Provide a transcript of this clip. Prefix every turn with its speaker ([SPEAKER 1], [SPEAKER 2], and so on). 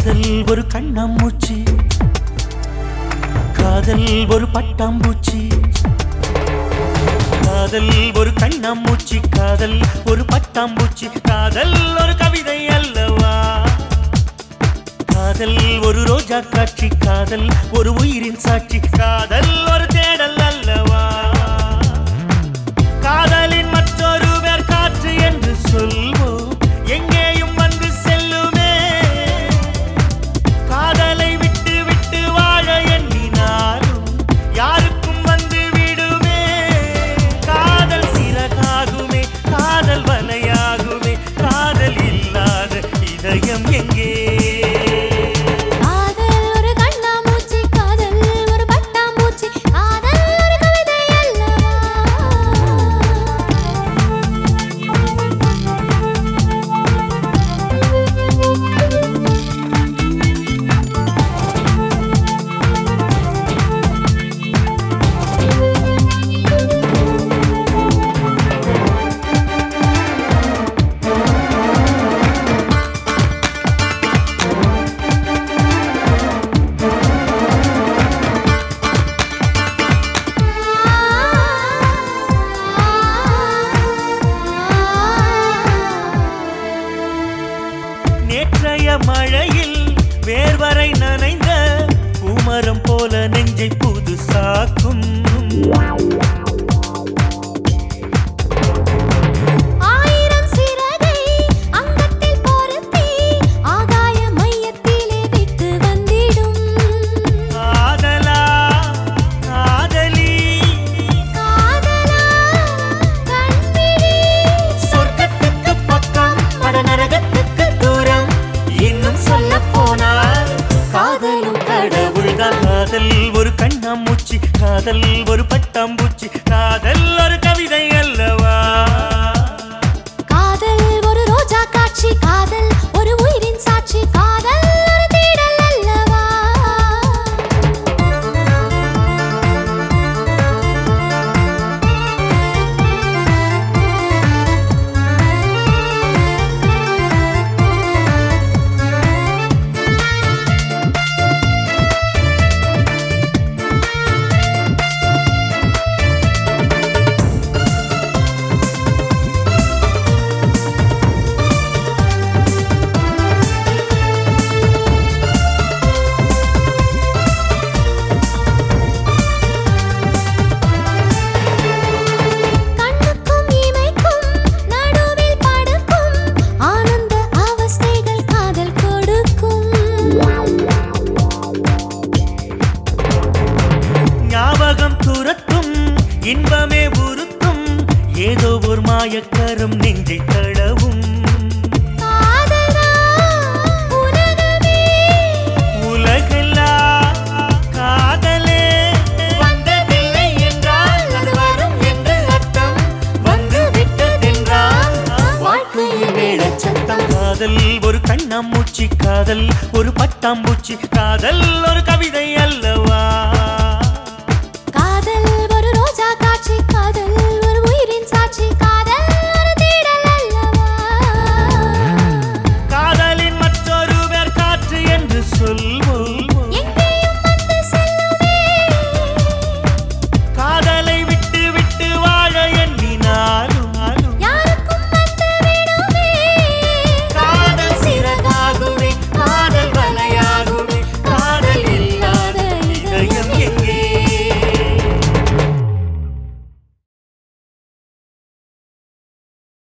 [SPEAKER 1] காதல் ஒரு கண்ணாமூச்சி காதல் ஒரு பட்டாம்பூச்சி காதல் ஒரு கண்ணாமூச்சி காதல் ஒரு பட்டாம்பூச்சி காதல் ஒரு கவிதை அல்லவா காதல் ஒரு ரோஜா காட்சி காதல் ஒரு உயிரின் சாட்சி காதல் ஒரு தேடல் அல்லவா காதலின் மற்றொரு பேர் காற்று என்று சொல்வோம் எங்கேயும் வந்து செல்லுமே காதலை விட்டு விட்டு வாழ எண்ணினாலும் யாருக்கும் வந்து விடுமே காதல் சிறகாகுமே காதல் வலையாகுமே காதல் இல்லாத இதயம் எங்கே
[SPEAKER 2] காதல் ஒரு கண்ணாமூச்சி காதல் ஒரு பட்டாம்பூச்சி காதல் ஒரு கவிதை அல்லவா
[SPEAKER 1] நேற்றைய மழையில் வேர்வரை நனைந்த பூமரம் போல நெஞ்சை புதுசாக்கும்
[SPEAKER 2] ஆயிரம் சிறகை அங்கத்தில் பொருத்தி ஆகாய மையத்திலே விட்டு வந்திடும்
[SPEAKER 1] காதலா காதலி
[SPEAKER 2] காதலா கண்விழி
[SPEAKER 1] சொர்க்கத்துக்கு பக்கம் மடநரகத்துக்கு தூரம் இன்னும் சொல்ல போனால் காதலும் கடவுள்தான் காதல் ஒரு கண்ணாமூச்சி காதல் ஒரு பட்டாம்பூச்சி காதல் ஒரு கவிதை அல்லவா
[SPEAKER 2] காதல் ஒரு ரோஜா காட்சி காதல் ஒரு உயிரின் சாட்சி காதல் ஒரு தேடல் அல்லவா கண்ணுக்கும் இமைக்கும் நடுவில் படுக்கும் ஆனந்த அவஸ்தைகள் காதல் கொடுக்கும்
[SPEAKER 1] ஞாபகம் துரத்தும் இன்பமே உறுத்தும் ஏதோ ஒரு மாயக்கரம் நெஞ்சை தடவும்
[SPEAKER 2] காதலா உலகமே
[SPEAKER 1] உலகெல்லாம் காதலே வந்ததில்லை என்றால் அது வரும் என்று அர்த்தம் வந்து விட்டதென்றால் வாழ்க்கையில் வேடச்சத்தம் காதல் ஒரு கண்ணாமூச்சி காதல் ஒரு பட்டாம்பூச்சி காதல் ஒரு கவிதை அல்லவா